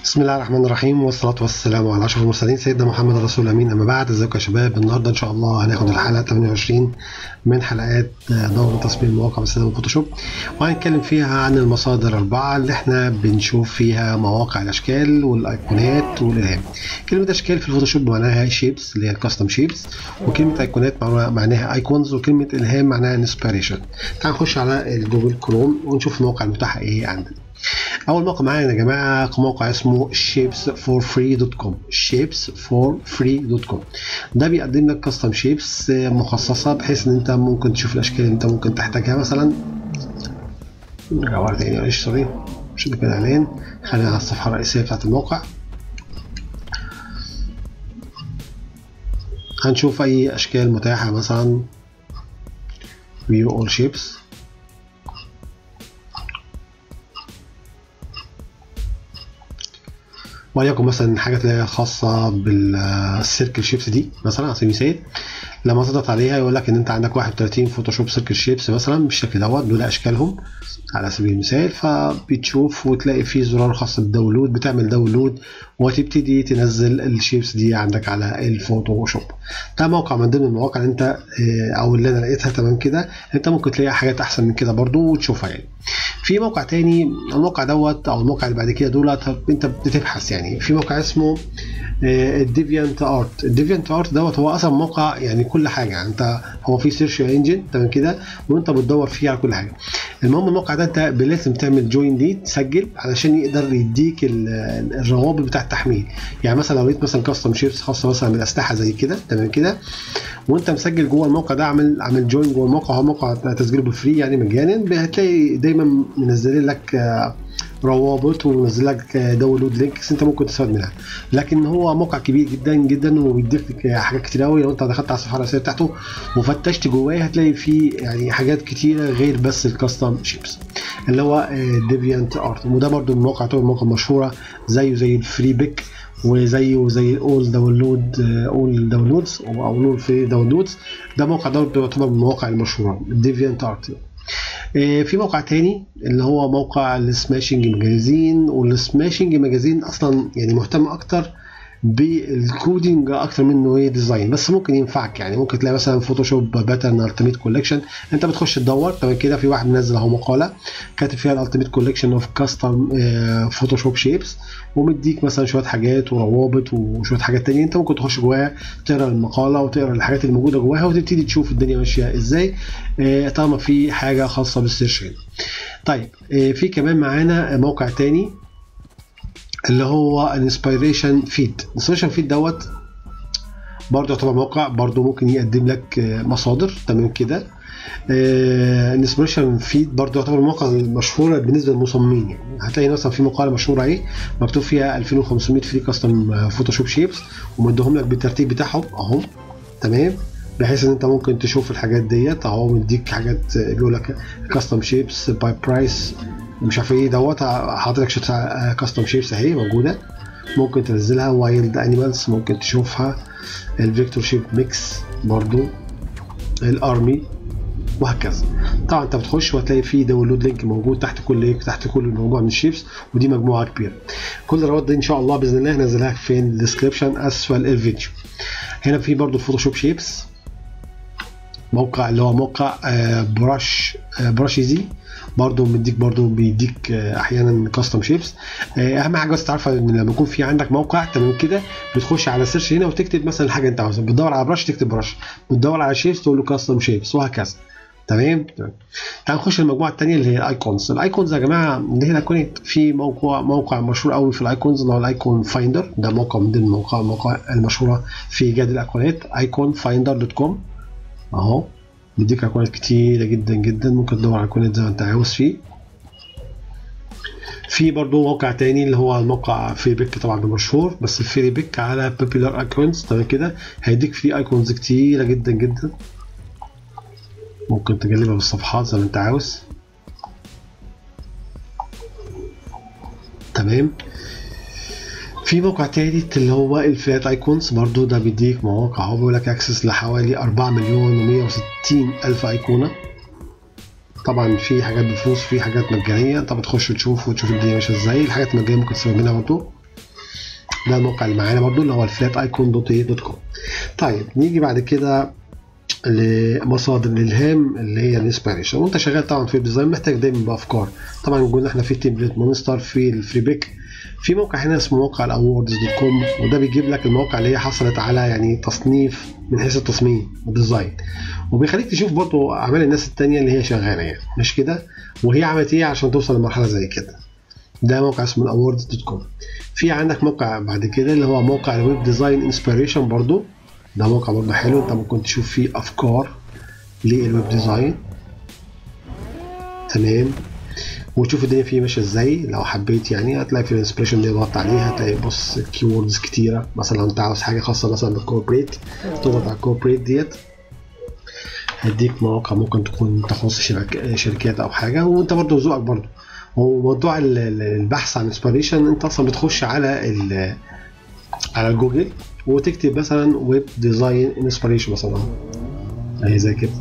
بسم الله الرحمن الرحيم والصلاة والسلام على أشرف المرسلين سيدنا محمد رسول الأمين أما بعد ازيكم يا شباب النهاردة إن شاء الله هناخد الحلقة 28 من حلقات دورة تصميم المواقع باستخدام الفوتوشوب وهنتكلم فيها عن المصادر الأربعة اللي احنا بنشوف فيها مواقع الأشكال والأيقونات والإلهام كلمة أشكال في الفوتوشوب معناها شيبس اللي هي الكاستم شيبس وكلمة أيقونات معناها أيكونز وكلمة إلهام معناها انسبيريشن تعال نخش على الجوجل كروم ونشوف المواقع المتاحة إيه عندنا اول موقع معانا يا جماعه موقع اسمه shapes4free.com shapes4free.com ده بيقدم لك كاستم شيبس مخصصه بحيث ان انت ممكن تشوف الاشكال اللي انت ممكن تحتاجها مثلا نرجع ورا تاني معلش سوري مش كده اعلان خلينا على الصفحه الرئيسيه بتاعت الموقع هنشوف اي اشكال متاحه مثلا view all shapes وليكن مثلا الحاجات اللي هي خاصة بالسيركل شيبس دي مثلا على سبيل المثال لما تضغط عليها يقول لك ان انت عندك 31 فوتوشوب سيركل شيبس مثلا بالشكل دوت دول اشكالهم على سبيل المثال فبتشوف وتلاقي فيه زرار خاص بالداونلود بتعمل داونلود وتبتدي تنزل الشيبس دي عندك على الفوتوشوب ده موقع من ضمن المواقع اللي انت او اللي انا لقيتها تمام كده انت ممكن تلاقي حاجات احسن من كده برضو وتشوفها يعني في موقع تاني الموقع دوت او الموقع اللي بعد كده دولت انت بتبحث يعني في موقع اسمه الديفيانت ارت الديفيانت ارت دوت هو اصلا موقع يعني كل حاجه يعني انت هو في سيرش انجن تمام كده وانت بتدور فيه على كل حاجه المهم الموقع ده انت لازم تعمل جوين ليه تسجل علشان يقدر يديك الروابط بتاع التحميل يعني مثلا لو لقيت مثلا كاستم شيبس خاصه مثلا بالاسلحه زي كده تمام كده وانت مسجل جوه الموقع ده عامل عامل جوين جوه الموقع هو موقع تسجيله بفري يعني مجانا هتلاقي دايما منزلين لك روابط ومنزل لك داونلود لينكس انت ممكن تستفاد منها لكن هو موقع كبير جدا جدا وبيديك لك حاجات كتير قوي لو انت دخلت على الصفحه الرئيسيه بتاعته وفتشت جواه هتلاقي فيه يعني حاجات كتيره غير بس الكاستم شيبس اللي هو ديفيانت ارت وده برده من مواقع طبعا مواقع مشهوره زيه زي الفري بيك وزيه زي اول داونلود اول داونلودز او اول في داونلودز ده موقع ده يعتبر من المواقع المشهوره ديفيانت ارت في موقع تاني اللي هو موقع السماشنج ماجازين والسماشنج ماجازين اصلا يعني مهتم اكتر بالكودينج اكتر منه ايه ديزاين بس ممكن ينفعك يعني ممكن تلاقي مثلا فوتوشوب باترن التيميت كولكشن انت بتخش تدور تمام كده في واحد منزل اهو مقاله كاتب فيها الالتيميت كولكشن اوف كاستم فوتوشوب شيبس ومديك مثلا شويه حاجات وروابط وشويه حاجات تانية انت ممكن تخش جواها تقرا المقاله وتقرا الحاجات اللي موجوده جواها وتبتدي تشوف الدنيا ماشيه ازاي طالما في حاجه خاصه بالسيرش هنا طيب في كمان معانا موقع تاني اللي هو الانسبيريشن فيد الانسبيريشن فيد دوت برضه يعتبر موقع برضه ممكن يقدم لك مصادر تمام كده الانسبيريشن فيد برضه يعتبر موقع مشهور بالنسبه للمصممين يعني هتلاقي مثلا في مقاله مشهوره اهي مكتوب فيها 2500 فري كاستم فوتوشوب شيبس ومديهم لك بالترتيب بتاعهم اهو تمام بحيث ان انت ممكن تشوف الحاجات ديت اهو مديك حاجات بيقول لك كاستم شيبس باي برايس مش عارف ايه دوت حاطط لك شويه كاستم شيبس اهي موجوده ممكن تنزلها وايلد انيمالز ممكن تشوفها الفيكتور شيب ميكس برضو الارمي وهكذا طبعا انت بتخش وهتلاقي في داونلود لينك موجود تحت كل تحت كل مجموعه من الشيبس ودي مجموعه كبيره كل الروابط دي ان شاء الله باذن الله هنزلها في الديسكربشن اسفل الفيديو هنا في برضو الفوتوشوب شيبس موقع اللي هو موقع براش براش ايزي برضه مديك برضه بيديك احيانا كاستم شيبس اهم حاجه بس تعرفها ان لما يكون في عندك موقع تمام كده بتخش على سيرش هنا وتكتب مثلا الحاجه انت عاوزها بتدور على براش تكتب براش بتدور على شيبس تقول له كاستم شيبس وهكذا تمام تمام تعال نخش المجموعه الثانيه اللي هي الايكونز الايكونز يا جماعه اللي هي الايكونات في موقع موقع مشهور قوي في الايكونز اللي هو الايكون فايندر ده موقع من ضمن المواقع المواقع المشهوره في جد الايقونات ايكون فايندر دوت كوم اهو بيديك ايقونات كتيرة جدا جدا ممكن تدور على ايقونات زي ما انت عاوز فيه في برضو موقع تاني اللي هو الموقع فري بيك طبعا ده مشهور بس الفري بيك على بوبيلار ايكونز تمام كده هيديك فيه ايكونز كتيرة جدا جدا ممكن تجلبها بالصفحات زي ما انت عاوز تمام في موقع تالت اللي هو الفلات ايكونز برضو ده بيديك مواقع هو بيقول لك اكسس لحوالي 4 مليون و160 الف ايقونه طبعا في حاجات بفلوس في حاجات مجانيه طب تخش تشوف وتشوف الدنيا ماشيه ازاي الحاجات المجانيه ممكن تستفاد منها برضو ده الموقع اللي معانا برضو اللي هو الفلات ايكون دوت ايه دوت كوم طيب نيجي بعد كده لمصادر الالهام اللي هي الانسبيريشن وانت شغال طبعا في الديزاين محتاج دايما بافكار طبعا قلنا احنا في تمبلت مونستر في الفري بيك في موقع هنا اسمه موقع الاوردز دوت كوم وده بيجيب لك المواقع اللي هي حصلت على يعني تصنيف من حيث التصميم والديزاين وبيخليك تشوف برضه اعمال الناس التانية اللي هي شغاله يعني مش كده وهي عملت ايه عشان توصل لمرحله زي كده ده موقع اسمه الاوردز دوت كوم في عندك موقع بعد كده اللي هو موقع الويب ديزاين انسبيريشن برضه ده موقع برضه حلو انت ممكن تشوف فيه افكار للويب ديزاين تمام وتشوف الدنيا فيه ماشيه ازاي لو حبيت يعني هتلاقي في الانسبريشن دي ضغطت عليها هتلاقي بص كيوردز كتيره مثلا لو انت عاوز حاجه خاصه مثلا بالكوربريت تضغط على الكوربريت ديت هديك مواقع ممكن تكون تخص شرك... شركات او حاجه وانت برضه ذوقك برضه وموضوع البحث عن انسبريشن انت اصلا بتخش على ال على جوجل وتكتب مثلا ويب ديزاين انسبريشن مثلا اهي زي كده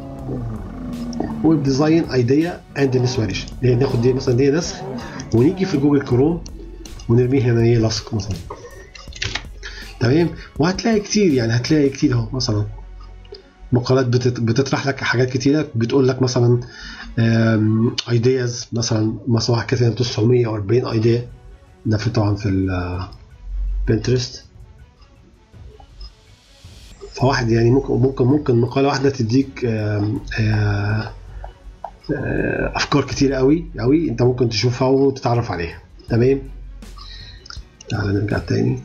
ويب ديزاين ايديا اند انسبريشن ناخد دي مثلا دي نسخ ونيجي في جوجل كروم ونرميه هنا ايه لصق مثلا تمام وهتلاقي كتير يعني هتلاقي كتير اهو مثلا مقالات بتطرح لك حاجات كتيره بتقول لك مثلا ايدياز مثلا مثلا واحد كاتب 940 ايديا ده في طبعا في البنترست فواحد يعني ممكن ممكن ممكن مقاله واحده تديك آم آم افكار كتير قوي قوي انت ممكن تشوفها وتتعرف عليها تمام تعالى نرجع تاني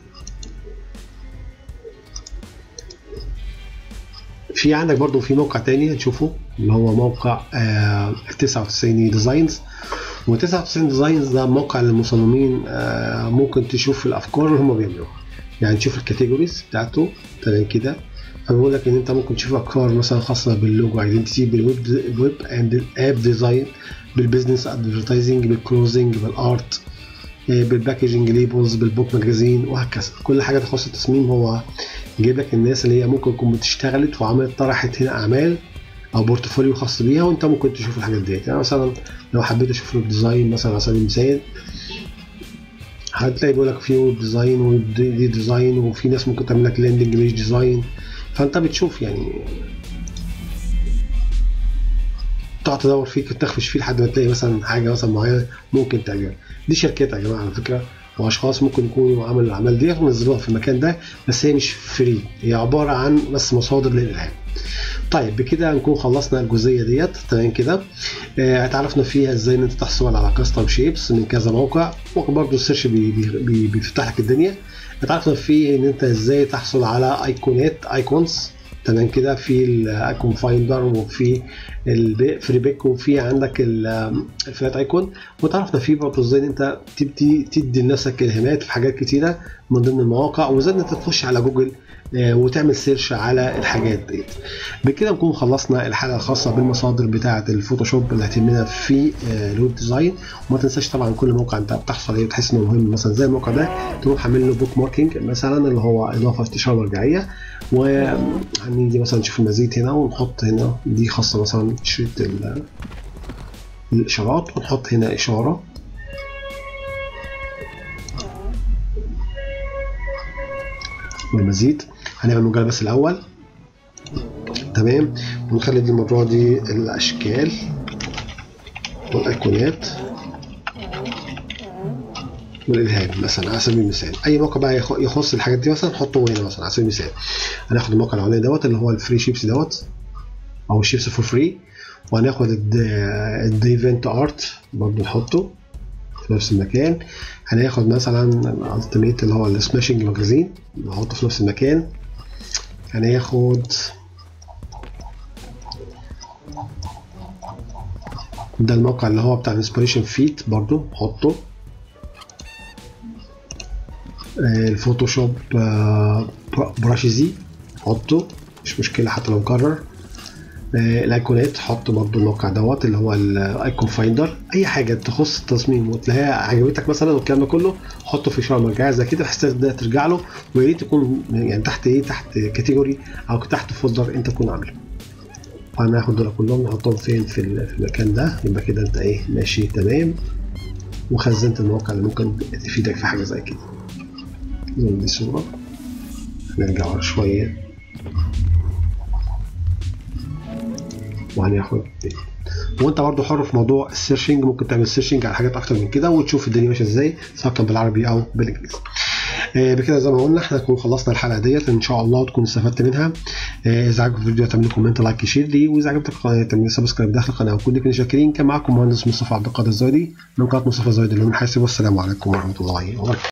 في عندك برضو في موقع تاني هتشوفه اللي هو موقع آه 99 ديزاينز و99 ديزاينز ده موقع للمصممين آه ممكن تشوف الافكار اللي هم بيعملوها يعني تشوف الكاتيجوريز بتاعته تمام كده فبيقول لك ان انت ممكن تشوف افكار مثلا خاصه باللوجو ايدنتيتي بالويب الويب اند الاب ديزاين بالبزنس ادفرتايزنج بالكلوزنج بالارت بالباكجنج ليبلز بالبوك ماجازين وهكذا كل حاجه تخص التصميم هو يجيب لك الناس اللي هي ممكن تكون اشتغلت وعملت طرحت هنا اعمال او بورتفوليو خاص بيها وانت ممكن تشوف الحاجات ديت يعني مثلا لو حبيت اشوف له ديزاين مثلا على سبيل المثال هتلاقي بيقول لك في ويب ديزاين ويب دي ديزاين وفي ناس ممكن تعمل لك لاندنج بيج ديزاين فانت بتشوف يعني تقعد تدور فيه تخفش فيه لحد ما تلاقي مثلا حاجه مثلا معينه ممكن تعجبك دي شركات يا جماعه على فكره واشخاص ممكن يكونوا عملوا الاعمال دي ونزلوها في المكان ده بس هي مش فري هي عباره عن بس مصادر للالهام طيب بكده نكون خلصنا الجزئيه ديت تمام كده آه اتعرفنا فيها ازاي ان انت تحصل على كاستم شيبس من كذا موقع وبرده السيرش بي بي بيفتح لك الدنيا اتعرفنا فيه ان انت ازاي تحصل على ايقونات ايكونز تمام كده في الايكون فايندر وفي الفري بيك وفي عندك الفلات ايكون وتعرفنا فيه برضه ازاي انت تبدي تدي لنفسك الهامات في حاجات كتيره من ضمن المواقع وازاي انت تخش على جوجل وتعمل سيرش على الحاجات ديت بكده نكون خلصنا الحلقه الخاصه بالمصادر بتاعه الفوتوشوب اللي هتهمنا في الويب ديزاين وما تنساش طبعا كل موقع انت بتحصل عليه وتحس انه مهم مثلا زي الموقع ده تروح عامل له بوك ماركينج مثلا اللي هو اضافه استشاره مرجعيه وهنيجي مثلا نشوف المزيد هنا ونحط هنا دي خاصه مثلا شريط الاشارات ونحط هنا اشاره والمزيد هنعمل مجال بس الاول تمام ونخلي دي المره دي الاشكال والايقونات والالهام مثلا على سبيل المثال اي موقع بقى يخص الحاجات دي مثلا نحطه هنا مثلا على سبيل المثال هناخد الموقع الاولاني دوت اللي هو الفري شيبس دوت او الشيبس فور فري وهناخد الديفنت ارت برضه نحطه في نفس المكان هناخد مثلا الالتيميت اللي هو السماشنج ماجازين نحطه في نفس المكان هناخد ده الموقع اللي هو بتاع الانسبريشن فيت برضو نحطه الفوتوشوب براشيزي حطه مش مشكلة حتى لو مكرر الايقونات حط برضو الموقع دوت اللي هو الايكون فايندر اي حاجه تخص التصميم وتلاقيها عجبتك مثلا والكلام ده كله حطه في اشاره مرجعيه زي كده بحيث تبدا ترجع له ويا ريت يكون يعني تحت ايه تحت كاتيجوري او تحت فولدر انت تكون عامله هناخد دول كلهم نحطهم فين في المكان ده يبقى كده انت ايه ماشي تمام وخزنت المواقع اللي ممكن تفيدك في حاجه زي كده دي صورة نرجع ورا شوية وهناخد دي وانت برضو حر في موضوع السيرشنج ممكن تعمل سيرشنج على حاجات اكتر من كده وتشوف الدنيا ماشيه ازاي سواء كان بالعربي او بالانجليزي آه بكده زي ما قلنا احنا نكون خلصنا الحلقه ديت ان شاء الله تكون استفدت منها آه اذا عجبك الفيديو تعمل كومنت لايك شير لي واذا عجبتك القناه تعمل سبسكرايب داخل القناه وكل كنا شاكرين كان معاكم مهندس مصطفى عبد القادر الزايدي من قناه مصطفى الزايدي اللي من حاسب والسلام عليكم ورحمه الله وبركاته